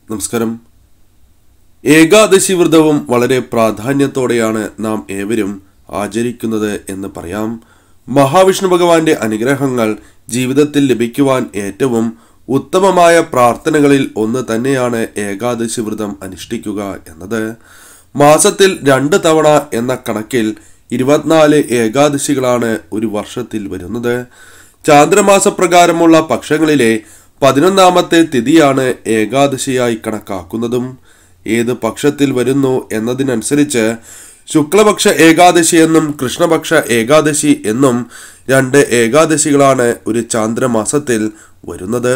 നമസ്കാരം ഏകാദശി വ്രതവും വളരെ പ്രാധാന്യത്തോടെയാണ് നാം ഏവരും ആചരിക്കുന്നത് എന്ന് പറയാം മഹാവിഷ്ണു ഭഗവാന്റെ അനുഗ്രഹങ്ങൾ ജീവിതത്തിൽ ലഭിക്കുവാൻ ഏറ്റവും ഉത്തമമായ പ്രാർത്ഥനകളിൽ ഒന്ന് തന്നെയാണ് ഏകാദശി വ്രതം അനുഷ്ഠിക്കുക എന്നത് മാസത്തിൽ രണ്ട് തവണ എന്ന കണക്കിൽ ഇരുപത്തിനാല് ഏകാദശികളാണ് ഒരു വർഷത്തിൽ വരുന്നത് ചാന്ദ്രമാസപ്രകാരമുള്ള പക്ഷങ്ങളിലെ പതിനൊന്നാമത്തെ തിഥിയാണ് ഏകാദശിയായി കണക്കാക്കുന്നതും ഏത് പക്ഷത്തിൽ വരുന്നു എന്നതിനനുസരിച്ച് ശുക്ലപക്ഷ ഏകാദശി എന്നും കൃഷ്ണപക്ഷ ഏകാദശി എന്നും രണ്ട് ഏകാദശികളാണ് ഒരു ചാന്ദ്രമാസത്തിൽ വരുന്നത്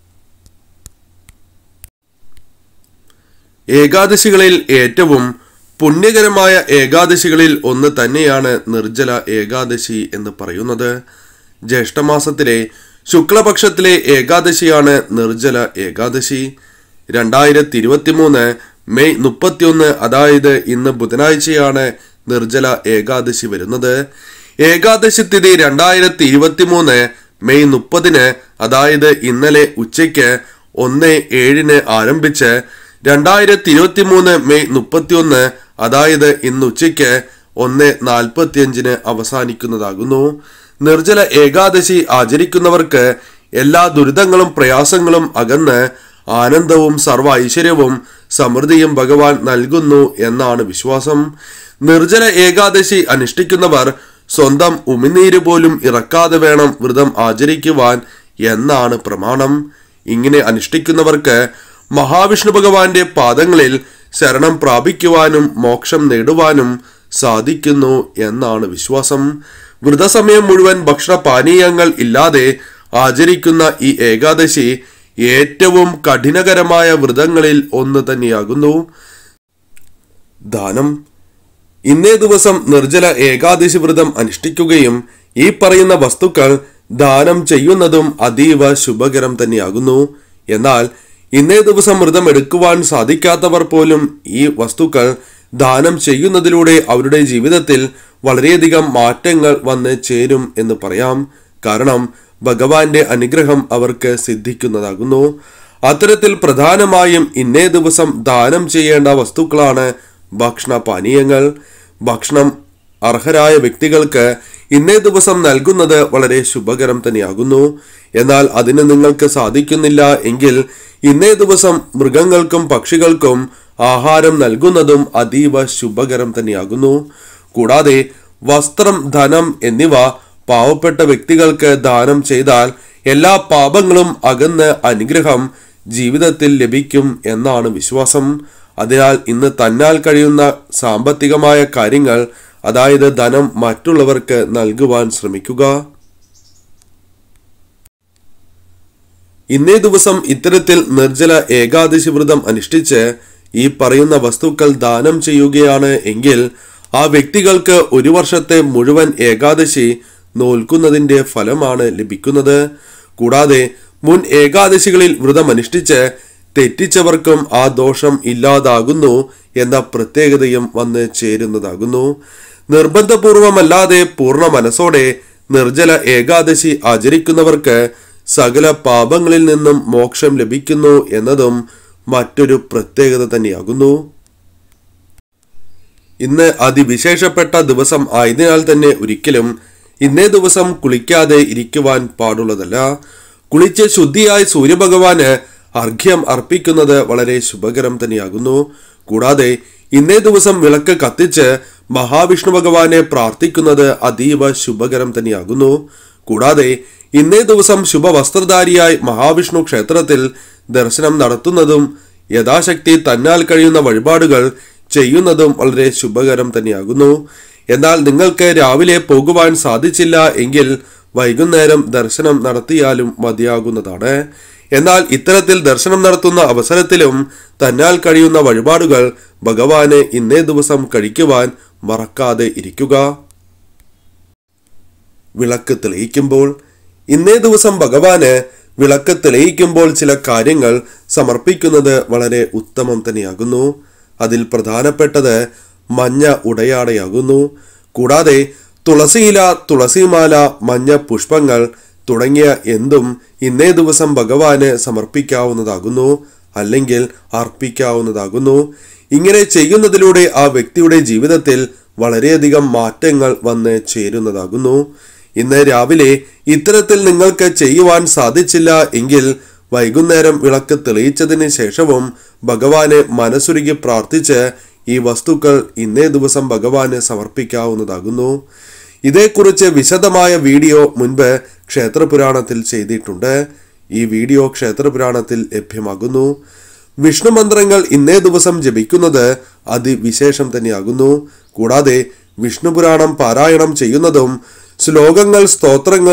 ഏകാദശികളിൽ ഏറ്റവും പുണ്യകരമായ ഏകാദശികളിൽ ഒന്ന് തന്നെയാണ് നിർജ്ജല ഏകാദശി എന്ന് പറയുന്നത് ജ്യേഷ്ഠമാസത്തിലെ ശുക്ലപക്ഷത്തിലെ ഏകാദശിയാണ് നിർജ്ജല ഏകാദശി രണ്ടായിരത്തി ഇരുപത്തി മൂന്ന് മെയ് മുപ്പത്തിയൊന്ന് അതായത് ഇന്ന് ബുധനാഴ്ചയാണ് നിർജ്ജല ഏകാദശി വരുന്നത് ഏകാദശി തിഥി രണ്ടായിരത്തി ഇരുപത്തി മൂന്ന് മെയ് മുപ്പതിന് അതായത് ഇന്നലെ ഉച്ചയ്ക്ക് ഒന്ന് ഏഴിന് ആരംഭിച്ച് രണ്ടായിരത്തി ഇരുപത്തി മൂന്ന് മെയ് മുപ്പത്തിയൊന്ന് അതായത് ഇന്ന് ഉച്ചയ്ക്ക് ഒന്ന് നാൽപ്പത്തിയഞ്ചിന് അവസാനിക്കുന്നതാകുന്നു നിർജ്ജല ഏകാദശി ആചരിക്കുന്നവർക്ക് എല്ലാ ദുരിതങ്ങളും പ്രയാസങ്ങളും അകന്ന് ആനന്ദവും സർവ ഐശ്വര്യവും സമൃദ്ധിയും ഭഗവാൻ നൽകുന്നു എന്നാണ് വിശ്വാസം നിർജ്ജല ഏകാദശി അനുഷ്ഠിക്കുന്നവർ സ്വന്തം ഉമിനീര് പോലും ഇറക്കാതെ വേണം വ്രതം ആചരിക്കുവാൻ എന്നാണ് പ്രമാണം ഇങ്ങനെ അനുഷ്ഠിക്കുന്നവർക്ക് മഹാവിഷ്ണു ഭഗവാന്റെ പാദങ്ങളിൽ ശരണം പ്രാപിക്കുവാനും മോക്ഷം നേടുവാനും സാധിക്കുന്നു എന്നാണ് വിശ്വാസം വ്രതസമയം മുഴുവൻ ഭക്ഷണപാനീയങ്ങൾ ഇല്ലാതെ ആചരിക്കുന്ന ഈ ഏകാദശി ഏറ്റവും കഠിനകരമായ വ്രതങ്ങളിൽ ഒന്ന് തന്നെയാകുന്നു ദാനം ഇന്നേ ദിവസം നിർജ്ജല ഏകാദശി വ്രതം അനുഷ്ഠിക്കുകയും ഈ പറയുന്ന വസ്തുക്കൾ ദാനം ചെയ്യുന്നതും അതീവ ശുഭകരം തന്നെയാകുന്നു എന്നാൽ ഇന്നേ ദിവസം വ്രതം എടുക്കുവാൻ സാധിക്കാത്തവർ പോലും ഈ വസ്തുക്കൾ ദാനം ചെയ്യുന്നതിലൂടെ അവരുടെ ജീവിതത്തിൽ വളരെയധികം മാറ്റങ്ങൾ വന്ന് ചേരും എന്ന് പറയാം കാരണം ഭഗവാന്റെ അനുഗ്രഹം അവർക്ക് സിദ്ധിക്കുന്നതാകുന്നു അത്തരത്തിൽ പ്രധാനമായും ഇന്നേ ദിവസം ദാനം ചെയ്യേണ്ട വസ്തുക്കളാണ് ഭക്ഷണ പാനീയങ്ങൾ ഭക്ഷണം അർഹരായ വ്യക്തികൾക്ക് ഇന്നേ ദിവസം നൽകുന്നത് വളരെ ശുഭകരം തന്നെയാകുന്നു എന്നാൽ അതിന് നിങ്ങൾക്ക് സാധിക്കുന്നില്ല എങ്കിൽ ഇന്നേ ദിവസം മൃഗങ്ങൾക്കും പക്ഷികൾക്കും ആഹാരം നൽകുന്നതും അതീവ ശുഭകരം തന്നെയാകുന്നു കൂടാതെ വസ്ത്രം ധനം എന്നിവ പാവപ്പെട്ട വ്യക്തികൾക്ക് ദാനം ചെയ്താൽ എല്ലാ പാപങ്ങളും അകന്ന് അനുഗ്രഹം ജീവിതത്തിൽ ലഭിക്കും എന്നാണ് വിശ്വാസം അതിനാൽ ഇന്ന് തന്നാൽ കഴിയുന്ന സാമ്പത്തികമായ കാര്യങ്ങൾ അതായത് ധനം മറ്റുള്ളവർക്ക് നൽകുവാൻ ശ്രമിക്കുക ഇന്നേ ദിവസം ഇത്തരത്തിൽ നിർജ്ജല ഏകാദശി വ്രതം അനുഷ്ഠിച്ച് ഈ പറയുന്ന വസ്തുക്കൾ ദാനം ചെയ്യുകയാണ് എങ്കിൽ ആ വ്യക്തികൾക്ക് ഒരു വർഷത്തെ മുഴുവൻ ഏകാദശി നോൽക്കുന്നതിന്റെ ഫലമാണ് ലഭിക്കുന്നത് കൂടാതെ മുൻ ഏകാദശികളിൽ വ്രതം അനുഷ്ഠിച്ച് തെറ്റിച്ചവർക്കും ആ ദോഷം ഇല്ലാതാകുന്നു എന്ന പ്രത്യേകതയും വന്ന് ചേരുന്നതാകുന്നു നിർബന്ധപൂർവമല്ലാതെ പൂർണ്ണ മനസ്സോടെ നിർജ്ജല ഏകാദശി ആചരിക്കുന്നവർക്ക് സകല പാപങ്ങളിൽ നിന്നും മോക്ഷം ലഭിക്കുന്നു എന്നതും മറ്റൊരു പ്രത്യേകത തന്നെയാകുന്നു ഇന്ന് അതിവിശേഷപ്പെട്ട ദിവസം ആയതിനാൽ തന്നെ ഒരിക്കലും ഇന്നേ ദിവസം കുളിക്കാതെ ഇരിക്കുവാൻ പാടുള്ളതല്ല കുളിച്ച് ശുദ്ധിയായി സൂര്യഭഗവാന് അർഘ്യം അർപ്പിക്കുന്നത് വളരെ ശുഭകരം തന്നെയാകുന്നു കൂടാതെ ഇന്നേ ദിവസം വിളക്ക് കത്തിച്ച് മഹാവിഷ്ണു ഭഗവാനെ പ്രാർത്ഥിക്കുന്നത് അതീവ ശുഭകരം തന്നെയാകുന്നു കൂടാതെ ഇന്നേ ദിവസം ശുഭവസ്ത്രധാരിയായി മഹാവിഷ്ണു ക്ഷേത്രത്തിൽ ദർശനം നടത്തുന്നതും യഥാശക്തി തന്നാൽ കഴിയുന്ന വഴിപാടുകൾ ചെയ്യുന്നതും വളരെ ശുഭകരം തന്നെയാകുന്നു എന്നാൽ നിങ്ങൾക്ക് രാവിലെ പോകുവാൻ സാധിച്ചില്ല എങ്കിൽ വൈകുന്നേരം ദർശനം നടത്തിയാലും മതിയാകുന്നതാണ് എന്നാൽ ഇത്തരത്തിൽ ദർശനം നടത്തുന്ന അവസരത്തിലും തന്നാൽ കഴിയുന്ന വഴിപാടുകൾ ഭഗവാന് ഇന്നേ ദിവസം കഴിക്കുവാൻ മറക്കാതെ ഇരിക്കുക വിളക്ക് തെളിയിക്കുമ്പോൾ ഇന്നേ ദിവസം ഭഗവാന് വിളക്ക് തെളിയിക്കുമ്പോൾ ചില കാര്യങ്ങൾ സമർപ്പിക്കുന്നത് വളരെ ഉത്തമം തന്നെയാകുന്നു അതിൽ പ്രധാനപ്പെട്ടത് മഞ്ഞ ഉടയാടയാകുന്നു കൂടാതെ തുളസിയില തുളസിമാല മഞ്ഞ പുഷ്പങ്ങൾ തുടങ്ങിയ എന്തും ഇന്നേ ദിവസം ഭഗവാന് സമർപ്പിക്കാവുന്നതാകുന്നു അല്ലെങ്കിൽ അർപ്പിക്കാവുന്നതാകുന്നു ഇങ്ങനെ ചെയ്യുന്നതിലൂടെ ആ വ്യക്തിയുടെ ജീവിതത്തിൽ വളരെയധികം മാറ്റങ്ങൾ വന്ന് ചേരുന്നതാകുന്നു ഇന്ന് രാവിലെ ഇത്തരത്തിൽ നിങ്ങൾക്ക് ചെയ്യുവാൻ സാധിച്ചില്ല എങ്കിൽ വൈകുന്നേരം വിളക്ക് തെളിയിച്ചതിന് ശേഷവും ഭഗവാനെ മനസ്സുരുകി പ്രാർത്ഥിച്ച് ഈ വസ്തുക്കൾ ഇന്നേ ദിവസം ഭഗവാന് സമർപ്പിക്കാവുന്നതാകുന്നു ഇതേക്കുറിച്ച് വിശദമായ വീഡിയോ മുൻപ് ക്ഷേത്രപുരാണത്തിൽ ചെയ്തിട്ടുണ്ട് ഈ വീഡിയോ ക്ഷേത്രപുരാണത്തിൽ ലഭ്യമാകുന്നു വിഷ്ണു മന്ത്രങ്ങൾ ഇന്നേ ദിവസം ജപിക്കുന്നത് അതിവിശേഷം തന്നെയാകുന്നു കൂടാതെ വിഷ്ണു പുരാണം പാരായണം ചെയ്യുന്നതും ശ്ലോകങ്ങൾ സ്തോത്രങ്ങൾ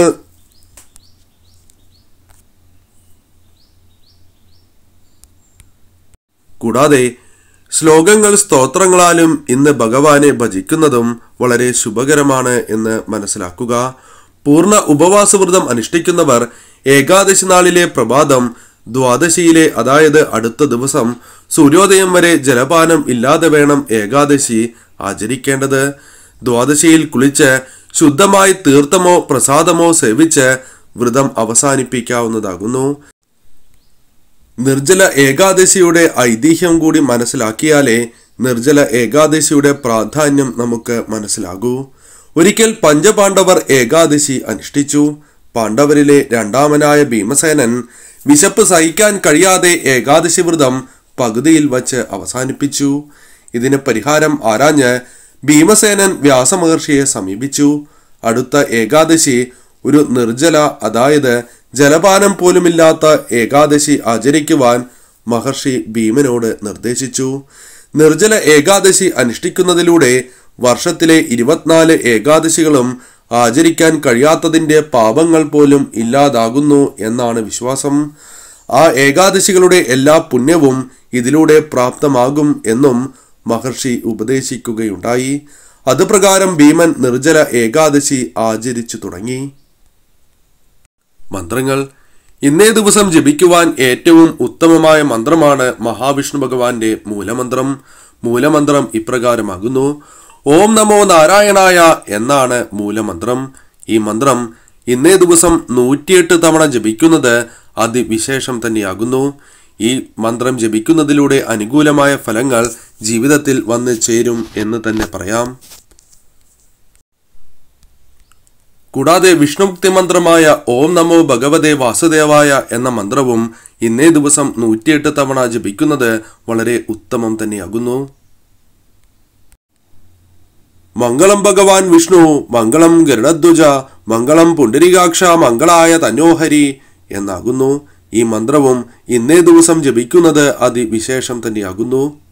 കൂടാതെ ശ്ലോകങ്ങൾ സ്തോത്രങ്ങളാലും ഇന്ന് ഭഗവാനെ ഭജിക്കുന്നതും വളരെ ശുഭകരമാണ് എന്ന് മനസ്സിലാക്കുക പൂർണ്ണ ഉപവാസവ്രതം അനുഷ്ഠിക്കുന്നവർ ഏകാദശി നാളിലെ പ്രഭാതം ദ്വാദശിയിലെ അതായത് അടുത്ത ദിവസം സൂര്യോദയം വരെ ജലപാനം ഇല്ലാതെ വേണം ഏകാദശി ആചരിക്കേണ്ടത് ദ്വാദശിയിൽ കുളിച്ച് ശുദ്ധമായി തീർത്ഥമോ പ്രസാദമോ സേവിച്ച് വ്രതം അവസാനിപ്പിക്കാവുന്നതാകുന്നു നിർജ്ജല ഏകാദശിയുടെ ഐതിഹ്യം കൂടി മനസ്സിലാക്കിയാലേ നിർജ്ജല ഏകാദശിയുടെ പ്രാധാന്യം നമുക്ക് മനസ്സിലാകൂ ഒരിക്കൽ പഞ്ചപാണ്ഡവർ ഏകാദശി അനുഷ്ഠിച്ചു പാണ്ഡവരിലെ രണ്ടാമനായ ഭീമസേനൻ വിശപ്പ് സഹിക്കാൻ കഴിയാതെ ഏകാദശി വ്രതം പകുതിയിൽ വച്ച് അവസാനിപ്പിച്ചു ഇതിന് പരിഹാരം ആരാഞ്ഞ് ഭീമസേനൻ വ്യാസമഹർഷിയെ സമീപിച്ചു അടുത്ത ഏകാദശി ഒരു നിർജ്ജല അതായത് ജലപാനം പോലുമില്ലാത്ത ഏകാദശി ആചരിക്കുവാൻ മഹർഷി ഭീമനോട് നിർദ്ദേശിച്ചു നിർജ്ജല ഏകാദശി അനുഷ്ഠിക്കുന്നതിലൂടെ വർഷത്തിലെ ഇരുപത്തിനാല് ഏകാദശികളും ആചരിക്കാൻ കഴിയാത്തതിന്റെ പാപങ്ങൾ പോലും ഇല്ലാതാകുന്നു എന്നാണ് വിശ്വാസം ആ ഏകാദശികളുടെ എല്ലാ പുണ്യവും ഇതിലൂടെ പ്രാപ്തമാകും എന്നും മഹർഷി ഉപദേശിക്കുകയുണ്ടായി അതുപ്രകാരം ഭീമൻ നിർജ്ജല ഏകാദശി ആചരിച്ചു തുടങ്ങി മന്ത്രങ്ങൾ ഇന്നേ ദിവസം ജപിക്കുവാൻ ഏറ്റവും ഉത്തമമായ മന്ത്രമാണ് മഹാവിഷ്ണു ഭഗവാന്റെ മൂലമന്ത്രം മൂലമന്ത്രം ഇപ്രകാരമാകുന്നു ഓം നമോ നാരായണായ എന്നാണ് മൂലമന്ത്രം ഈ മന്ത്രം ഇന്നേ ദിവസം നൂറ്റിയെട്ട് തവണ ജപിക്കുന്നത് അതിവിശേഷം തന്നെയാകുന്നു ഈ മന്ത്രം ജപിക്കുന്നതിലൂടെ അനുകൂലമായ ഫലങ്ങൾ ജീവിതത്തിൽ വന്ന് ചേരും എന്ന് തന്നെ പറയാം കൂടാതെ വിഷ്ണുമുക്തി മന്ത്രമായ ഓം നമോ ഭഗവതേ വാസുദേവായ എന്ന മന്ത്രവും ഇന്നേ ദിവസം നൂറ്റിയെട്ട് തവണ ജപിക്കുന്നത് വളരെ ഉത്തമം തന്നെയാകുന്നു മംഗളം ഭഗവാൻ വിഷ്ണു മംഗളം ഗരുഡധ്വജ മംഗളം പുണ്ടരികാക്ഷ മംഗളായ തന്നോഹരി എന്നാകുന്നു ഈ മന്ത്രവും ഇന്നേ ദിവസം ജപിക്കുന്നത് അതിവിശേഷം തന്നെയാകുന്നു